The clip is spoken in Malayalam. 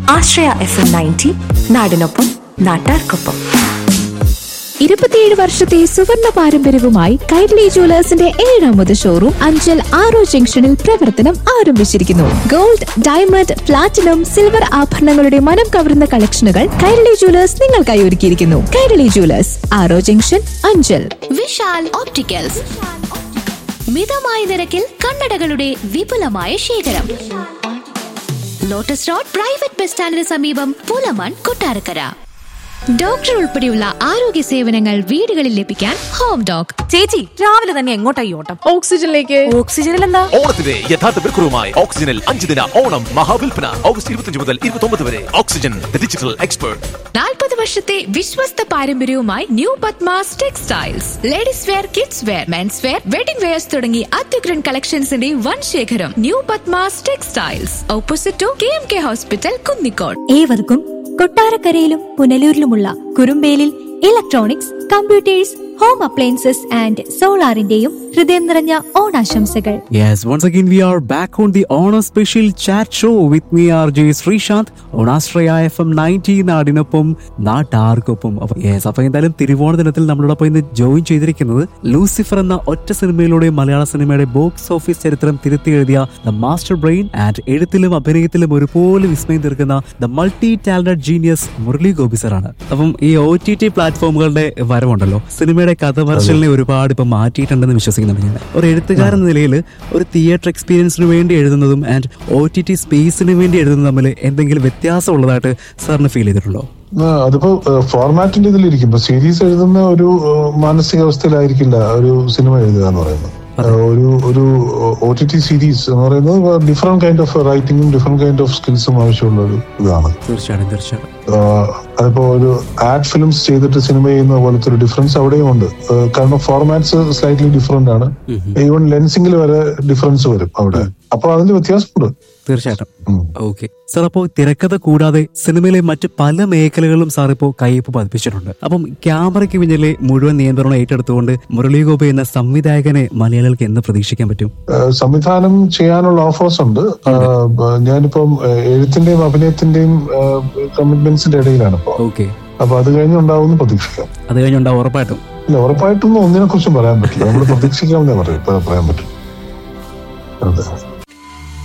ആശ്രയ എഫ് എം നയൻറ്റി നാടിനൊപ്പം നാട്ടാർക്കൊപ്പം ഇരുപത്തിയേഴ് വർഷത്തെ സുവർണ പാരമ്പര്യവുമായി കൈരളി ജുവലേഴ്സിന്റെ ഏഴാമത് ഷോറൂം അഞ്ചൽ ആറോ ജംഗ്ഷനിൽ പ്രവർത്തനം ആരംഭിച്ചിരിക്കുന്നു ഗോൾഡ് ഡയമണ്ട് പ്ലാറ്റിനം സിൽവർ ആഭരണങ്ങളുടെ മനം കവരുന്ന കളക്ഷനുകൾ കൈരളി ജുവലേഴ്സ് നിങ്ങൾക്കായി ഒരുക്കിയിരിക്കുന്നു Kairali jewellers Aaro junction Anchal Vishal opticals മിതമായ നിരക്കിൽ കണ്ണടകളുടെ വിപുലമായ ശേഖരം ലോട്ടസ് റോഡ് പ്രൈവറ്റ് ബസ് സ്റ്റാൻഡിന് സമീപം പൂലമാൻ കൊട്ടാരക്കര ഡോക്ടർ ഉൾപ്പെടെയുള്ള ആരോഗ്യ സേവനങ്ങൾ വീടുകളിൽ ലഭിക്കാൻ ഹോം ഡോക് ചേച്ചി രാവിലെ തന്നെ എങ്ങോട്ടായി ഓട്ടം ഓക്സിജനിലേക്ക് ഓക്സിജനിൽ എന്താ ഓണത്തിന്റെ യഥാർത്ഥ വിൽക്കുറവുമായി ഓക്സിജനിൽ അഞ്ച് ദിന ഓണം മഹാവിൽപ്പന ഓഗസ്റ്റ് ഇരുപത്തിയഞ്ച് മുതൽ ഇരുപത്തി വരെ ഓക്സിജൻ ദ ഡിജിറ്റൽ എക്സ്പേർട്ട് നാൽപ്പത് വർഷത്തെ വിശ്വസ്ത പാരമ്പര്യവുമായി new Padmas textiles ladies wear kids wear men's wear wedding wears തുടങ്ങി അത്യുഗ്രൻ കളക്ഷൻസിന്റെ വൻ ശേഖരം new Padmas textiles opposite to K M K hospital Kunnicode ഏവർക്കും കൊട്ടാരക്കരയിലും പുനലൂരിലുമുള്ള കുറുമ്പേലിൽ electronics computers home appliances and സോളാറിന്റെയും ഹൃദയം നിറഞ്ഞ ഓണാശംസകൾ Yes, once again we are back on the Honor Special Chat Show with me RJ Srishant on Astraya FM 90 നാടിനൊപ്പം നാട്ടാർക്കൊപ്പം അപ്പൊ യെസ് അപ്പൊ എന്തായാലും തിരുവോണ ദിനത്തിൽ നമ്മളോടൊപ്പം ഇന്ന് ജോയിൻ ചെയ്തിരിക്കുന്നത് ലൂസിഫർ എന്ന ഒറ്റ സിനിമയിലൂടെ മലയാള സിനിമയുടെ ബോക്സ് ഓഫീസ് ചരിത്രം തിരുത്തി എഴുതിയ ദ മാസ്റ്റർ ബ്രെയിൻ ആൻഡ് എഴുത്തിലും അഭിനയത്തിലും ഒരുപോലെ വിസ്മയം തീർക്കുന്ന the multi talented genius Murali Gopi സാറാണ് അപ്പം ഈ ഒ ടി ടി പ്ലാറ്റ്ഫോമുകളുടെ വരവുണ്ടല്ലോ സിനിമയുടെ കഥ പറച്ചിലിനെ ഒരുപാട് ഇപ്പൊ മാറ്റിയിട്ടുണ്ടെന്ന് വിശ്വസിക്കുന്നുണ്ട് ഞാൻ ഒരു എഴുത്തുകാരൻ എന്ന നിലയിൽ ഒരു തിയേറ്റർ എക്സ്പീരിയൻസിന് വേണ്ടി എഴുതുന്നതും ആൻഡ് ഒ ടി ടി സ്പേസിന് വേണ്ടി എഴുതുന്നതും തമ്മിൽ എന്തെങ്കിലും വ്യത്യാസം ഉള്ളതായിട്ട് സാറിന് ഫീൽ ചെയ്തിട്ടുണ്ടോ ആ, അതിപ്പോ ഫോർമാറ്റിന്റെ ഇതിലിരിക്കും ഇപ്പൊ സീരീസ് എഴുതുന്ന ഒരു ഏഹ്, മാനസികാവസ്ഥയിലായിരിക്കില്ല ഒരു സിനിമ എഴുതുക എന്ന് പറയുന്നത് ഏഹ്, ഒരു ഒരു ഒ ടി ടി സീരീസ് എന്ന് പറയുന്നത് ഡിഫറെന്റ് കൈൻഡ് ഓഫ് റൈറ്റിംഗും ഡിഫറെന്റ് കൈൻഡ് ഓഫ് സ്കിൽസും ആവശ്യമുള്ള ഒരു ഇതാണ് തീർച്ചയായിട്ടും തീർച്ചയായിട്ടും ആഹ് അതിപ്പോ ഒരു ആഡ് ഫിലിംസ് ചെയ്തിട്ട് സിനിമ ചെയ്യുന്ന പോലത്തെ ഒരു ഡിഫറൻസ് അവിടെയും ഉണ്ട് ആഹ് കാരണം ഫോർമാറ്റ്സ് സ്ലൈറ്റ്ലി ഡിഫറെന്റ് ആണ് ഈവൻ ലെൻസിംഗിൽ വരെ ഡിഫറൻസ് വരും അവിടെ അപ്പൊ അതിന്റെ വ്യത്യാസമുണ്ട് തീർച്ചയായിട്ടും ഉം. ഓക്കെ സാർ അപ്പോൾ തിരക്കഥ കൂടാതെ സിനിമയിലെ മറ്റ് പല മേഖലകളിലും സാർ ഇപ്പോൾ കയ്യൊപ്പ് പതിപ്പിച്ചിട്ടുണ്ട് അപ്പം ക്യാമറയ്ക്ക് പിന്നിലെ മുഴുവൻ നിയന്ത്രണം ഏറ്റെടുത്തുകൊണ്ട് മുരളി ഗോപി എന്ന സംവിധായകനെ മലയാളികൾക്ക് എന്ന് പ്രതീക്ഷിക്കാൻ പറ്റും ആഹ് സംവിധാനം ചെയ്യാനുള്ള ഓഫേഴ്സ് ഉണ്ട് ആഹ് ബ- ഞാനിപ്പം ആഹ് എഴുത്തിന്റെയും അഭിനയത്തിന്റെയും കമ്മിറ്റ്മെന്റ്സിന്റെ ഇടയിലാണ് ഇപ്പൊ ഓക്കെ അപ്പൊ അത് കഴിഞ്ഞുണ്ടാവും പ്രതീക്ഷിക്കാം അത് കഴിഞ്ഞുണ്ടാവും ഉറപ്പായിട്ടും ഇല്ല ഉറപ്പായിട്ടൊന്നും ഒന്നിനെ കുറിച്ചും പറയാൻ പറ്റില്ല നമ്മൾ പ്രതീക്ഷിക്കാമെന്നേ പറയും പറയാൻ പറ്റും അതെ